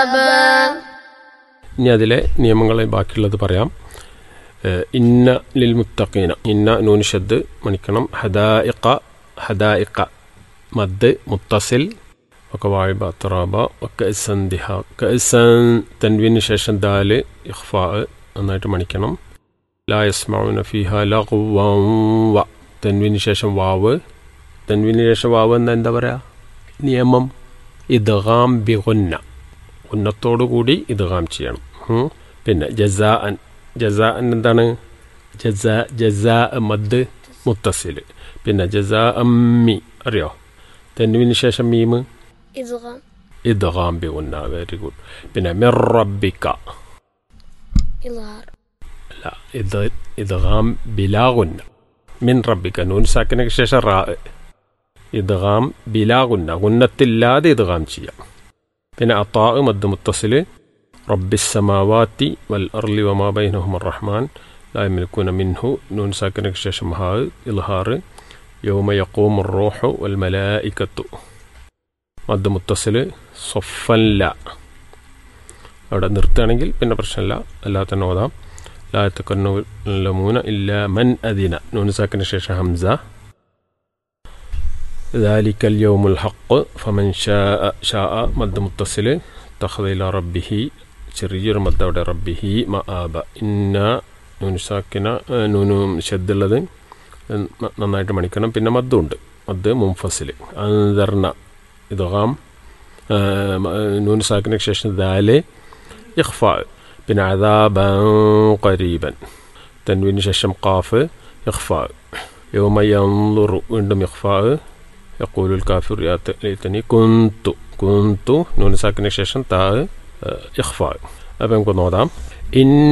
عذابا ഇനി അതിലെ നിയമങ്ങളെ ബാക്കിയുള്ളത് പറയാം ഏഹ് ഇന്ന ലിൽ മുത്തഖീന ഇന്ന നൂൻ ഷദ് മണിക്കണം ഹദായിഖ ഹദായിഖ മദ് മുത്തസിൽ ഒക്കെ വാഴിബ അത്തറാബ ഒക്കെ സന്ദിഹ കസൻ തൻവിന് ശേഷം ദാല് ഇഖ്ഫാ നന്നായിട്ട് മണിക്കണം ലാ യസ്മൗന ഫിഹ ലഗ്വൻ വ തൻവിന് ശേഷം വാവ് തൻവിന് ശേഷം വാവ് എന്താ എന്താ പറയുക നിയമം ഇദ്ഗാം ബിഗുന്ന ഉന്നത്തോടുകൂടി ഇദ്ഗാം ചെയ്യണം ഉം. പിന്നെ ജസാ അൻ ജസാ അൻ എന്താണ് ജസാ ജസാ മദ് മുത്തസിൽ പിന്നെ ജസാ അമ്മി അറിയോ തെന്നുവിന് ശേഷം മീമ് إدغام ഇദ്ഗാം ബി ഉന്ന വെരി ഗുഡ് പിന്നെ മിർ റബ്ബിക്ക إظهار അല്ല ഇത് ഇദ്ഗാം ബിലാ ഗുന്ന മിൻ റബ്ബിക്ക നൂൻ സാക്കിനൊക്കെ ശേഷം റാ ഇദ്ഗാം ബിലാ ഗുന്ന ഗുന്നത്തില്ലാതെ ഇദ്ഗാം ചെയ്യാം പിന്നെ അത്താ മദ് മുത്തസിൽ റബ്ബി സമാവാത്തി വൽ അർലി വമാ ബൈനഹും റഹ്മാൻ لا يملكون منه نون ساكنة ശേഷം ഹാ ഇൽഹാർ യൗമ യഖൂമു الروح والملائكة മദ് മുത്തസിൽ സൊഫല്ല അവിടെ നിർത്തുകയാണെങ്കിൽ പിന്നെ പ്രശ്നമില്ല അല്ലാതെ തന്നെ ഓതാം لا يتكلمون إلا من أذن نون ساكن الشيشة همزة ذلك اليوم الحق فمن شاء شاء مد متصل اتخذ إلى ربه ചെറിയൊരു മദ്ദ അവിടെ റബ്ബിഹി മ ആബ ഇന്ന നൂന് സാക്കിന നൂന് ഷദ്ദുള്ളത് നന്നായിട്ട് മണിക്കണം പിന്നെ മദ്ദുണ്ട് മദ് മുംഫസിൽ അന്തർണ ഇതാം നൂന് സാക്കിന് ശേഷം ദാല് ഇഖ്ഫ പിന്നെ അദാബൻ ഖരീബൻ തൻവിന് ശേഷം ഖാഫ് ഇഖ്ഫ യൗമ യൻളുറു വീണ്ടും ഇഖ്ഫ യഖൂലുൽ കാഫിർ യാ ലൈതനി കുന്തു കുന്തു നൂന് സാക്കിന് ശേഷം താ ഇഖ്ഫ അപ്പം നമുക്ക് നോതാം ഇൻ